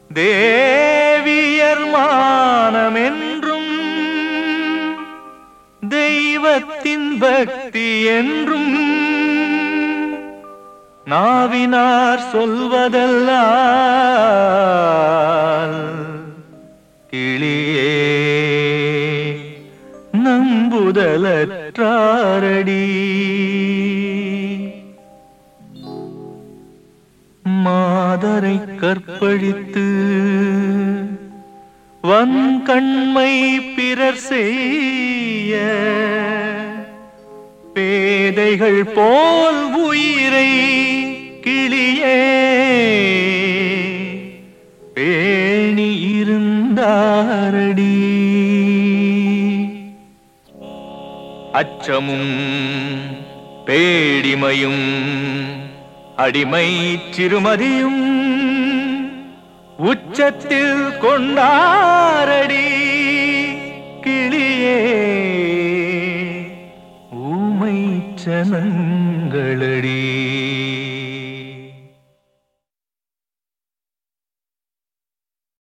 தேவியர் மானமென்றும் தெய்வத்தின் பக்தி என்றும் நாவினார் சொல்வதல்ல கிளியே நம்புதலற்றாரடி மாதரை கற்பழித்து வன்கண்மை பிறர் செய்ய பேதைகள் போல் உயிரை கிளியே பேணி இருந்தாரடி அச்சமும் பேடிமையும் அடிமை சிறுமதியும் உச்சத்தில் கொண்டாரடி கிளியே ஊமை சனங்களடி